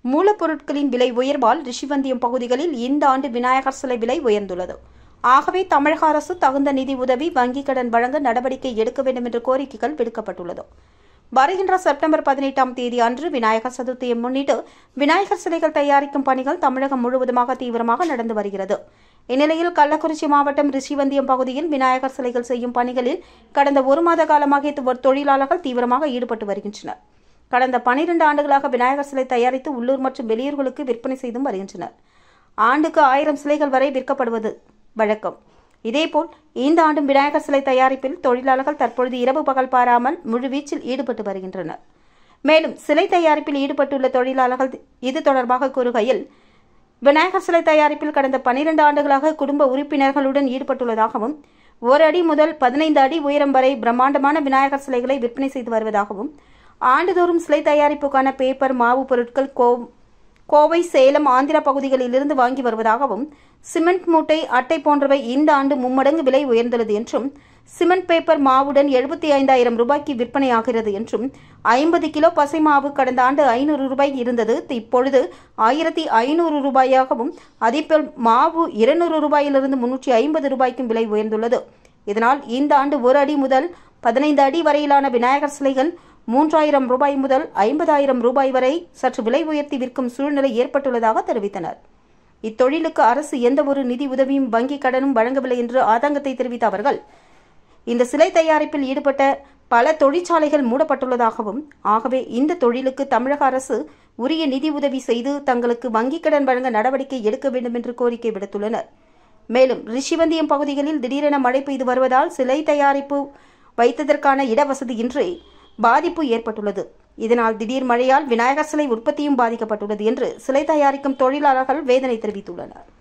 மூலப்பொருட்களின் விலை உயர்வால் ரிஷிவந்தியம் பகுதிகளில் இந்த ஆண்டு விநாயகர் சிலை விலை உயர்ந்துள்ளது ஆகவே தமிழக அரசு தகுந்த நிதி உதவி வங்கிக் கடன் வழங்க நடவடிக்கை எடுக்க வேண்டும் என்ற கோரிக்கைகள் விடுக்கப்பட்டுள்ளது வருகின்ற செப்டம்பர் பதினெட்டாம் தேதி அன்று விநாயகர் சதுர்த்தியை முன்னிட்டு விநாயகர் சிலைகள் தயாரிக்கும் பணிகள் தமிழகம் முழுவதுமாக தீவிரமாக நடந்து வருகிறது இந்நிலையில் கள்ளக்குறிச்சி மாவட்டம் ரிஷிவந்தியம் பகுதியில் விநாயகர் சிலைகள் செய்யும் பணிகளில் கடந்த ஒரு மாத காலமாக தொ- தொழிலாளர்கள் தீவிரமாக ஈடுபட்டு வருகின்றனர் கடந்த பனிரெண்டு ஆண்டுகளாக விநாயகர் சிலை தயாரித்து உள்ளூர் மற்றும் வெளியூர்களுக்கு விற்பனை செய்தும் வருகின்றனர் ஆண்டுக்கு ஆயிரம் சிலைகள் வரை விற்கப்படுவது வழக்கம் இதேபோல் இந்த ஆண்டும் விநாயகர் சிலை தயாரிப்பில் தொழிலாளர்கள் தற்பொழுது இரவு பகல் பாராமல் முழுவீச்சில் ஈடுபட்டு வருகின்றனர் மேலும் சிலை தயாரிப்பில் ஈடுபட்டுள்ள தொழிலாளர்கள் இது தொடர்பாக கூறுகையில் விநாயகர் சிலை தயாரிப்பில் கடந்த பனிரெண்டு ஆண்டுகளாக குடும்ப உறுப்பினர்களுடன் ஈடுபட்டுள்ளதாகவும் ஒரு அடி முதல் பதினைந்து அடி உயரம் வரை பிரம்மாண்டமான விநாயகர் சிலைகளை விற்பனை செய்து வருவதாகவும் ஆண்டுதோறும் சிலை தயாரிப்புக்கான பேப்பர் மாவு பொருட்கள் கோ கோவை சேலம் ஆந்திரா பகுதிகளிலிருந்து வாங்கி வருவதாகவும் சிமெண்ட் மூட்டை அட்டை போன்றவை இந்த ஆண்டு மும்மடங்கு விலை உயர்ந்துள்ளது என்றும் சிமெண்ட் பேப்பர் மாவுடன் எழுபத்தி ஐந்தாயிரம் ரூபாய்க்கு விற்பனையாகிறது என்றும் ஐம்பது கிலோ பசை மாவு கடந்த ஆண்டு ஐநூறு ரூபாய் இருந்தது இப்பொழுது ஆயிரத்தி ஐநூறு ரூபாயாகவும் அதேபோல் மாவு இருநூறு ரூபாயிலிருந்து முன்னூற்றி ஐம்பது ரூபாய்க்கும் விலை உயர்ந்துள்ளது இதனால் இந்த ஆண்டு ஒரு அடி முதல் பதினைந்து அடி வரையிலான விநாயகர் சிலைகள் மூன்றாயிரம் ரூபாய் முதல் ஐம்பதாயிரம் ரூபாய் வரை சற்று விலை உயர்த்தி விற்கும் சூழ்நிலை ஏற்பட்டுள்ளதாக தெரிவித்தனர் இத்தொழிலுக்கு அரசு எந்தவொரு நிதி உதவியும் வங்கிக் கடனும் வழங்கவில்லை என்று ஆதங்கத்தை தெரிவித்த அவர்கள் இந்த சிலை தயாரிப்பில் ஈடுபட்ட பல தொழிற்சாலைகள் மூடப்பட்டுள்ளதாகவும் ஆகவே இந்த தொழிலுக்கு தமிழக அரசு உரிய நிதி உதவி செய்து தங்களுக்கு வங்கிக் கடன் வழங்க நடவடிக்கை எடுக்க வேண்டும் என்று கோரிக்கை விடுத்துள்ளனர் மேலும் ரிஷிவந்தியம் பகுதிகளில் திடீரென மழை பெய்து வருவதால் சிலை தயாரிப்பு வைத்ததற்கான இடவசதியின்றி பாதிப்பு ஏற்பட்டுள்ளது இதனால் திடீர் மழையால் விநாயகர் சிலை உற்பத்தியும் பாதிக்கப்பட்டுள்ளது என்று சிலை தயாரிக்கும் தொழிலாளர்கள் வேதனை தெரிவித்துள்ளனர்